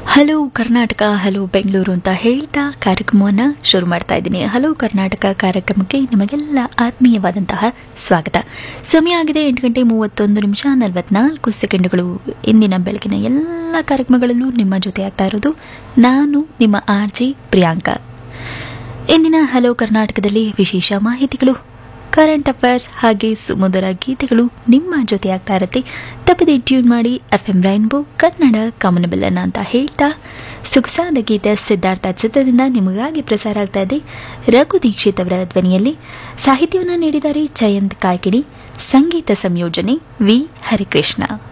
hello Karnataka hello Bengaluru ಅಂತ ಹೇಳ್ತಾ ಕಾರ್ಯಕ್ರಮವನ್ನು ಶುರು ಮಾಡ್ತಾ ಇದ್ದೀನಿ ಹಲೋ ಕರ್ನಾಟಕ ಕಾರ್ಯಕ್ರಮಕ್ಕೆ ನಿಮಗೆಲ್ಲ ಆತ್ಮೀಯವಾದಂತಹ ಸ್ವಾಗತ ಸಮಯ ಆಗಿದೆ ಎಂಟು ಗಂಟೆ ಮೂವತ್ತೊಂದು ನಿಮಿಷ ನಲವತ್ನಾಲ್ಕು ಸೆಕೆಂಡ್ಗಳು ಇಂದಿನ ಬೆಳಗಿನ ಎಲ್ಲ ಕಾರ್ಯಕ್ರಮಗಳಲ್ಲೂ ನಿಮ್ಮ ಜೊತೆ ಆಗ್ತಾ ಇರೋದು ನಾನು ನಿಮ್ಮ ಆರ್ ಜಿ ಪ್ರಿಯಾಂಕಾ ಇಂದಿನ ಹಲೋ ಕರ್ನಾಟಕದಲ್ಲಿ ವಿಶೇಷ ಮಾಹಿತಿಗಳು ಕರೆಂಟ್ ಅಫೇರ್ಸ್ ಹಾಗೆ ಸುಮಧುರ ಗೀತೆಗಳು ನಿಮ್ಮ ಜೊತೆ ಆಗ್ತಾ ಇರುತ್ತೆ ತಪ್ಪದೆ ಟ್ಯೂನ್ ಮಾಡಿ ಎಫ್ ಎಂ ರೈನ್ಬೋ ಕನ್ನಡ ಕಮನಬೆಲ್ಲನ ಅಂತ ಹೇಳ್ತಾ ಸೊಗಸಾದ ಗೀತೆ ಸಿದ್ಧಾರ್ಥ ಚಿತ್ರದಿಂದ ನಿಮಗಾಗಿ ಪ್ರಸಾರ ಆಗ್ತಾ ಇದೆ ರಘು ದೀಕ್ಷಿತ್ ಅವರ ಧ್ವನಿಯಲ್ಲಿ ಸಾಹಿತ್ಯವನ್ನು ನೀಡಿದ್ದಾರೆ ಜಯಂತ್ ಕಾಯ್ಕಿಣಿ ಸಂಗೀತ ಸಂಯೋಜನೆ ವಿ ಹರಿಕೃಷ್ಣ